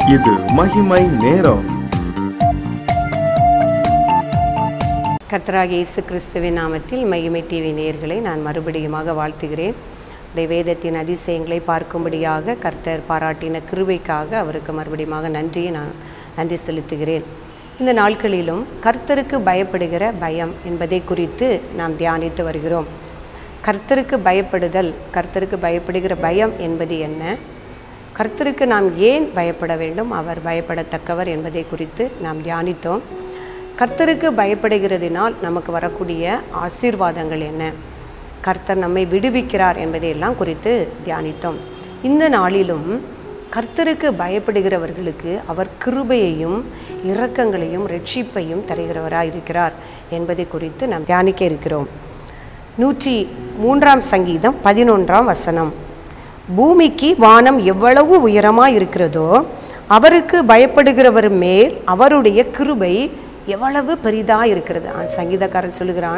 இது மகிமை நேரம் கர்த்தராகிய இயேசு கிறிஸ்துவின் நாமத்தில் மகிமை டிவி நேயர்களை நான் மறுபடியுமாக வாழ்த்துகிறேன் உடைய வேதத்தின் அதிசயங்களை பார்க்கும்படியாக கர்த்தர் பாராட்டின கிருபைக்காக அவருக்கு மறுபடியுமாக நன்றியை நான் நன்றி செலுத்துகிறேன் இந்த நாட்களிலும் கர்த்தருக்கு பயப்படுகிற பயம் என்பதை குறித்து நாம் தியானித்து வருகிறோம் கர்த்தருக்கு பயப்படுதல் கர்த்தருக்கு பயப்படுகிற பயம் என்பது என்ன கர்த்தருக்கு நாம் ஏன் பயப்பட வேண்டும் அவர் பயப்படத்தக்கவர் என்பதை குறித்து நாம் தியானித்தோம் கர்த்தருக்கு பயப்படுகிறதினால் நமக்கு வரக்கூடிய ஆசீர்வாதங்கள் என்ன கர்த்தர் நம்மை விடுவிக்கிறார் என்பதையெல்லாம் குறித்து தியானித்தோம் இந்த நாளிலும் கர்த்தருக்கு பயப்படுகிறவர்களுக்கு அவர் கிருபையையும் இரக்கங்களையும் ரட்சிப்பையும் தருகிறவராக இருக்கிறார் என்பதை குறித்து நாம் தியானிக்க இருக்கிறோம் நூற்றி மூன்றாம் சங்கீதம் பதினொன்றாம் வசனம் பூமிக்கு வானம் எவ்வளவு உயரமாக இருக்கிறதோ அவருக்கு பயப்படுகிறவர் மேல் அவருடைய கிருபை எவ்வளவு பெரிதாக இருக்கிறது ஆ, சங்கீதக்காரன் சொல்லுகிறான்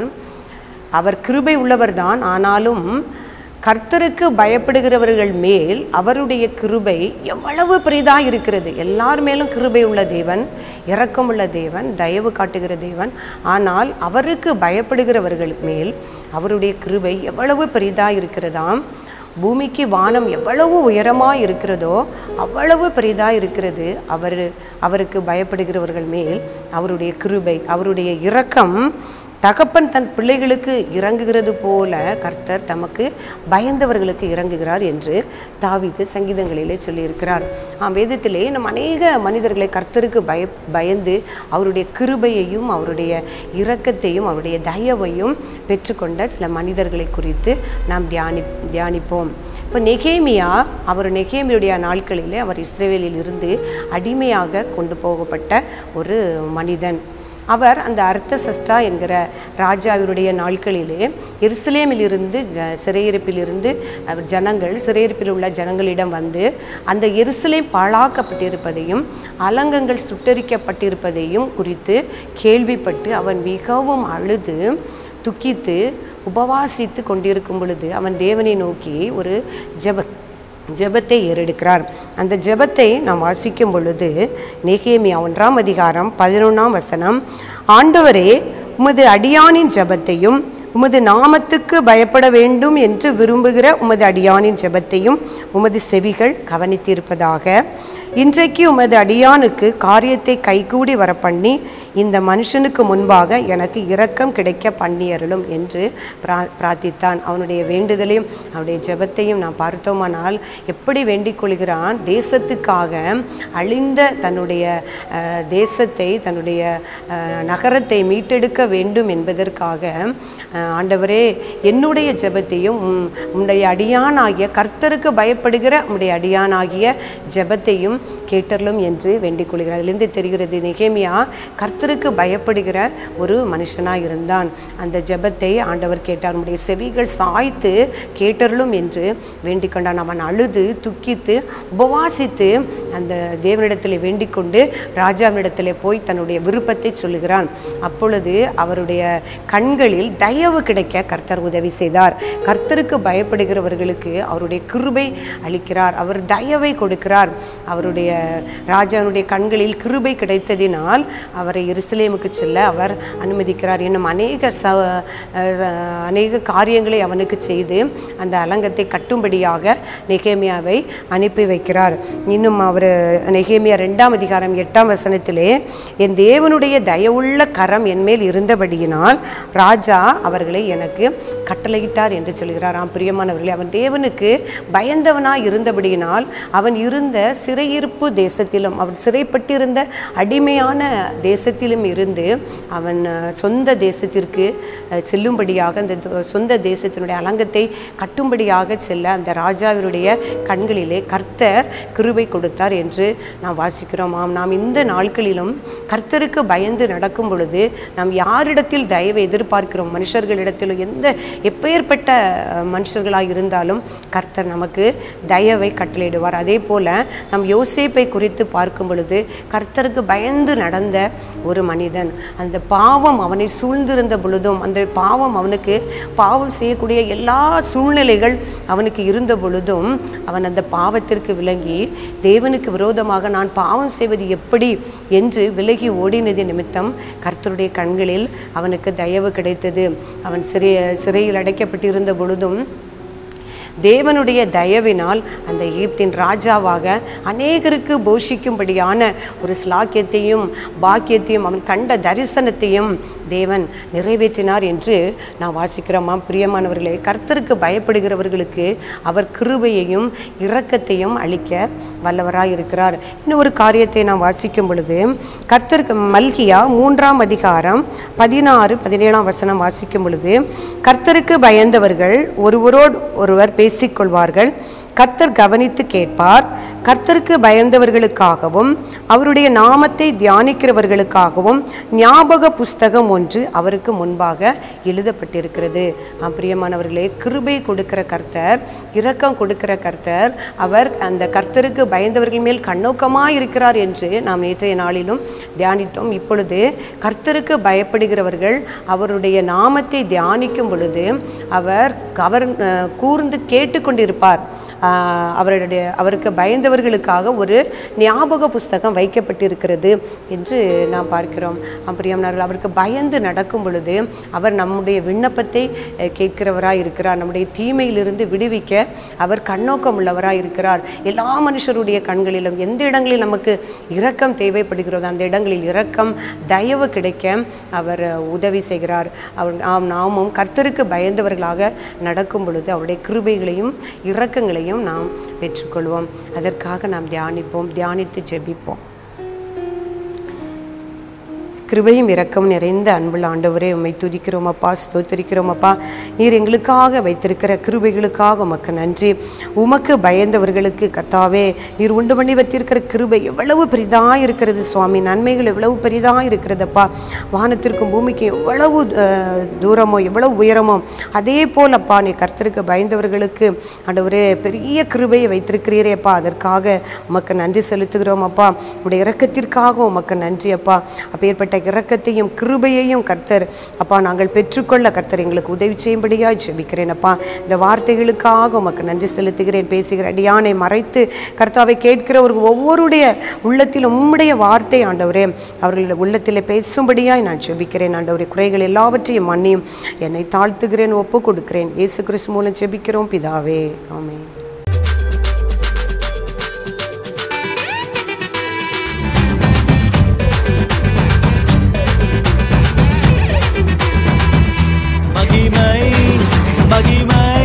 அவர் கிருபை உள்ளவர்தான் ஆனாலும் கர்த்தருக்கு பயப்படுகிறவர்கள் மேல் அவருடைய கிருபை எவ்வளவு பெரிதாக இருக்கிறது எல்லார் மேலும் கிருபை உள்ள தேவன் இரக்கம் உள்ள தேவன் தயவு காட்டுகிற தேவன் ஆனால் அவருக்கு பயப்படுகிறவர்கள் மேல் அவருடைய கிருபை எவ்வளவு பெரிதாக இருக்கிறதாம் பூமிக்கு வானம் எவ்வளவு உயரமாக இருக்கிறதோ அவ்வளவு பெரிதாக இருக்கிறது அவர் அவருக்கு பயப்படுகிறவர்கள் மேல் அவருடைய கிருபை அவருடைய இரக்கம் தகப்பன் தன் பிள்ளைகளுக்கு இறங்குகிறது போல கர்த்தர் தமக்கு பயந்தவர்களுக்கு இறங்குகிறார் என்று தாவீது சங்கீதங்களிலே சொல்லியிருக்கிறார் ஆம் வேதத்திலே நம் அநேக மனிதர்களை கர்த்தருக்கு பய பயந்து அவருடைய கிருபையையும் அவருடைய இரக்கத்தையும் அவருடைய தயவையும் பெற்றுக்கொண்ட சில மனிதர்களை குறித்து நாம் தியானி தியானிப்போம் இப்போ நெகேமியா அவர் நெகேமியுடைய நாட்களிலே அவர் இஸ்ரேவேலில் இருந்து அடிமையாக கொண்டு போகப்பட்ட ஒரு மனிதன் அவர் அந்த அர்த்தசஸ்டா என்கிற ராஜாவினுடைய நாட்களிலே எருசலேமிலிருந்து ஜ சிறையிருப்பிலிருந்து அவர் ஜனங்கள் சிறையிருப்பில் உள்ள ஜனங்களிடம் வந்து அந்த எருசலேம் பாழாக்கப்பட்டிருப்பதையும் அலங்கங்கள் சுட்டரிக்கப்பட்டிருப்பதையும் குறித்து கேள்விப்பட்டு அவன் மிகவும் அழுது துக்கித்து உபவாசித்து கொண்டிருக்கும் பொழுது அவன் தேவனை நோக்கி ஒரு ஜெப ஜெபத்தை ஏறெடுக்கிறார் அந்த ஜெபத்தை நாம் வாசிக்கும் பொழுது நெகேமியா ஒன்றாம் அதிகாரம் பதினொன்றாம் வசனம் ஆண்டவரே உமது அடியானின் ஜெபத்தையும் உமது நாமத்துக்கு பயப்பட வேண்டும் என்று விரும்புகிற உமது அடியானின் ஜெபத்தையும் உமது செவிகள் கவனித்திருப்பதாக இன்றைக்கு உமது அடியானுக்கு காரியத்தை கைகூடி வர பண்ணி இந்த மனுஷனுக்கு முன்பாக எனக்கு இரக்கம் கிடைக்க பண்ணியருளும் என்று பிரா பிரார்த்தித்தான் அவனுடைய வேண்டுதலையும் அவனுடைய ஜெபத்தையும் நான் பார்த்தோமானால் எப்படி வேண்டிக் கொள்கிறான் தேசத்துக்காக அழிந்த தன்னுடைய அஹ், தேசத்தை தன்னுடைய அஹ், நகரத்தை மீட்டெடுக்க வேண்டும் என்பதற்காக அஹ், ஆண்டவரே என்னுடைய ஜெபத்தையும் உம் உம்முடைய அடியானாகிய கர்த்தருக்கு பயப்படுகிற உம்முடைய அடியானாகிய ஜெபத்தையும் கேட்டருளும் என்று வேண்டிக் கொள்கிறார் அதிலிருந்து தெரிகிறது நெகேமியா கர்த்தருக்கு பயப்படுகிற ஒரு மனுஷனாக இருந்தான் அந்த ஜெபத்தை ஆண்டவர் கேட்டார் உம்முடைய செவிகள் சாய்த்து கேட்டருளும் என்று வேண்டிக் கொண்டான் அவன் அழுது துக்கித்து உபவாசித்து அந்த தேவனிடத்தில் வேண்டிக் கொண்டு ராஜாவினிடத்தில் போய் தன்னுடைய விருப்பத்தை சொல்லுகிறான் அப்பொழுது அவருடைய கண்களில் தயவு கிடைக்க கர்த்தர் உதவி செய்தார் கர்த்தருக்கு பயப்படுகிறவர்களுக்கு அவருடைய கிருபை அளிக்கிறார் அவர் தயவை கொடுக்கிறார் அவருடைய ராஜாவினுடைய கண்களில் கிருபை கிடைத்ததினால் அவரை எருசலேமுக்கு செல்ல அவர் அனுமதிக்கிறார் இன்னும் அநேக ச அஹ் அநேக காரியங்களை அவனுக்கு செய்து அந்த அலங்கத்தை கட்டும்படியாக நெகேமியாவை அனுப்பி வைக்கிறார் இன்னும் அவர் நெகேமியா ரெண்டாம் அதிகாரம் எட்டாம் வசனத்திலே என் தேவனுடைய தயவுள்ள கரம் என்மேல் இருந்தபடியினால் ராஜா அவர்களை எனக்கு கட்டளையிட்டார் என்று சொல்கிறார் ஆம் பிரியமானவர்களே அவன் தேவனுக்கு பயந்தவனாய் இருந்தபடியினால் அவன் இருந்த சிறையிருப்பு தேசத்திலும் அவன் சிறைப்பட்டிருந்த அடிமையான தேசத்திலும் இருந்து அவன் அஹ், சொந்த தேசத்திற்கு அஹ், செல்லும்படியாக அந்த த- சொந்த தேசத்தினுடைய அலங்கத்தை கட்டும்படியாக செல்ல அந்த ராஜாவினுடைய கண்களிலே கர்த்தர் கிருபை கொடுத்தார் என்று நாம் வாசிக்கிறோம் ஆம் நாம் இந்த நாட்களிலும் கர்த்தருக்கு பயந்து நடக்கும் பொழுது நாம் யாரிடத்தில் தயவை எதிர்பார்க்கிறோம் மனுஷர்களிடத்திலும் எந்த எப்பேற்பட்ட அஹ், மனுஷர்களாக இருந்தாலும் கர்த்தர் நமக்கு தயவை கட்டளையிடுவார் அதே போல நம் யோசேப்பு யோசிப்பை குறித்து பார்க்கும் பொழுது கர்த்தருக்கு பயந்து நடந்த ஒரு மனிதன் அந்த பாவம் அவனை சூழ்ந்திருந்த பொழுதும் அந்த பாவம் அவனுக்கு பாவம் செய்யக்கூடிய எல்லா சூழ்நிலைகள் அவனுக்கு இருந்த பொழுதும் அவன் அந்த பாவத்திற்கு விலகி தேவனுக்கு விரோதமாக நான் பாவம் செய்வது எப்படி என்று விலகி ஓடினது நிமித்தம் கர்த்தருடைய கண்களில் அவனுக்கு தயவு கிடைத்தது அவன் சிறை சிறையில் அடைக்கப்பட்டிருந்த பொழுதும் தேவனுடைய தயவினால் அந்த ஈப்தின் ராஜாவாக அநேகருக்கு போஷிக்கும்படியான ஒரு ஸ்லாக்கியத்தையும் பாக்கியத்தையும் அவன் கண்ட தரிசனத்தையும் தேவன் நிறைவேற்றினார் என்று நான் வாசிக்கிறோமா பிரியமானவர்களே கர்த்தருக்கு பயப்படுகிறவர்களுக்கு அவர் கிருபையையும் இரக்கத்தையும் அளிக்க வல்லவராய் இருக்கிறார் இன்னும் ஒரு காரியத்தை நான் வாசிக்கும் பொழுது கர்த்தருக்கு மல்கியா மூன்றாம் அதிகாரம் பதினாறு பதினேழாம் வசனம் வாசிக்கும் பொழுது கர்த்தருக்கு பயந்தவர்கள் ஒருவரோடு ஒருவர் பேசிக்கொள்வார்கள் கர்த்தர் கவனித்து கேட்பார் கர்த்தருக்கு பயந்தவர்களுக்காகவும் அவருடைய நாமத்தை தியானிக்கிறவர்களுக்காகவும் ஞாபக புஸ்தகம் ஒன்று அவருக்கு முன்பாக எழுதப்பட்டிருக்கிறது ஆம், பிரியமானவர்களே கிருபை கொடுக்கிற கர்த்தர் இரக்கம் கொடுக்கிற கர்த்தர் அவர் அந்த கர்த்தருக்கு பயந்தவர்கள் மேல் கண்ணோக்கமாக இருக்கிறார் என்று நாம் நேற்றைய நாளிலும் தியானித்தோம் இப்பொழுது கர்த்தருக்கு பயப்படுகிறவர்கள் அவருடைய நாமத்தை தியானிக்கும் பொழுது அவர் அவர் அஹ், கூர்ந்து கேட்டுக்கொண்டிருப்பார் ஆஹ், அவருடைய அவருக்கு பயந்தவர்களுக்காக ஒரு ஞாபக புஸ்தகம் வைக்கப்பட்டிருக்கிறது என்று நாம் பார்க்கிறோம் பிரியம்னார்கள் அவருக்கு பயந்து நடக்கும் பொழுது அவர் நம்முடைய விண்ணப்பத்தை அஹ், கேட்கிறவராய் இருக்கிறார் நம்முடைய தீமையிலிருந்து விடுவிக்க அவர் கண்ணோக்கம் உள்ளவராய் இருக்கிறார் எல்லா மனுஷருடைய கண்களிலும் எந்த இடங்களில் நமக்கு இரக்கம் தேவைப்படுகிறதோ அந்த இடங்களில் இரக்கம் தயவு கிடைக்க அவர் அஹ், உதவி செய்கிறார் அவர் நாம் நாமும் கர்த்தருக்கு பயந்தவர்களாக நடக்கும் பொழுது அவருடைய கிருபைகளையும் இரக்கங்களையும் நாம் பெற்றுக்கொள்வோம் அதற்காக நாம் தியானிப்போம் தியானித்து ஜெபிப்போம் கிருபையும் இரக்கம் நிறைந்த அன்புள்ள ஆண்டவரே உம்மை துதிக்கிறோம் அப்பா ஸ்தோத்திரிக்கிறோம் அப்பா நீர் எங்களுக்காக வைத்திருக்கிற கிருபைகளுக்காக உமக்கு நன்றி உமக்கு பயந்தவர்களுக்கு கர்த்தாவே நீர் உண்டு பண்ணி வைத்திருக்கிற கிருபை எவ்வளவு பெரிதாக இருக்கிறது சுவாமி நன்மைகள் எவ்வளவு பெரிதாக இருக்கிறதப்பா வானத்திற்கும் பூமிக்கு எவ்வளவு அஹ், தூரமோ எவ்வளவு உயரமோ அதே போல் அப்பா நீ கர்த்தருக்கு பயந்தவர்களுக்கு ஆண்டவரே பெரிய கிருபையை வைத்திருக்கிறீரேப்பா அதற்காக உமக்கு நன்றி செலுத்துகிறோம் அப்பா உடைய இரக்கத்திற்காக உமக்கு நன்றி அப்பா அப்பேற்பட்ட இரக்கத்தையும் கிருபையையும் கர்த்தர் அப்பா நாங்கள் பெற்றுக்கொள்ள கர்த்தர் எங்களுக்கு உதவி செய்யும்படியாய் ஜெபிக்கிறேன் அப்பா இந்த வார்த்தைகளுக்காக உமக்கு நன்றி செலுத்துகிறேன் பேசுகிற அடியானை மறைத்து கர்த்தாவை கேட்கிற ஒரு ஒவ்வொருடைய உள்ளத்திலும் உம்முடைய வார்த்தை ஆண்டவரே அவர்களுடைய உள்ளத்தில் பேசும்படியாய் நான் ஜெபிக்கிறேன் ஆண்டவரே குறைகள் எல்லாவற்றையும் மன்னியும் என்னை தாழ்த்துகிறேன் ஒப்பு கொடுக்கிறேன் இயேசு கிறிஸ்து மூலம் ஜெபிக்கிறோம் பிதாவே ஆமென் மகிமை மகிமை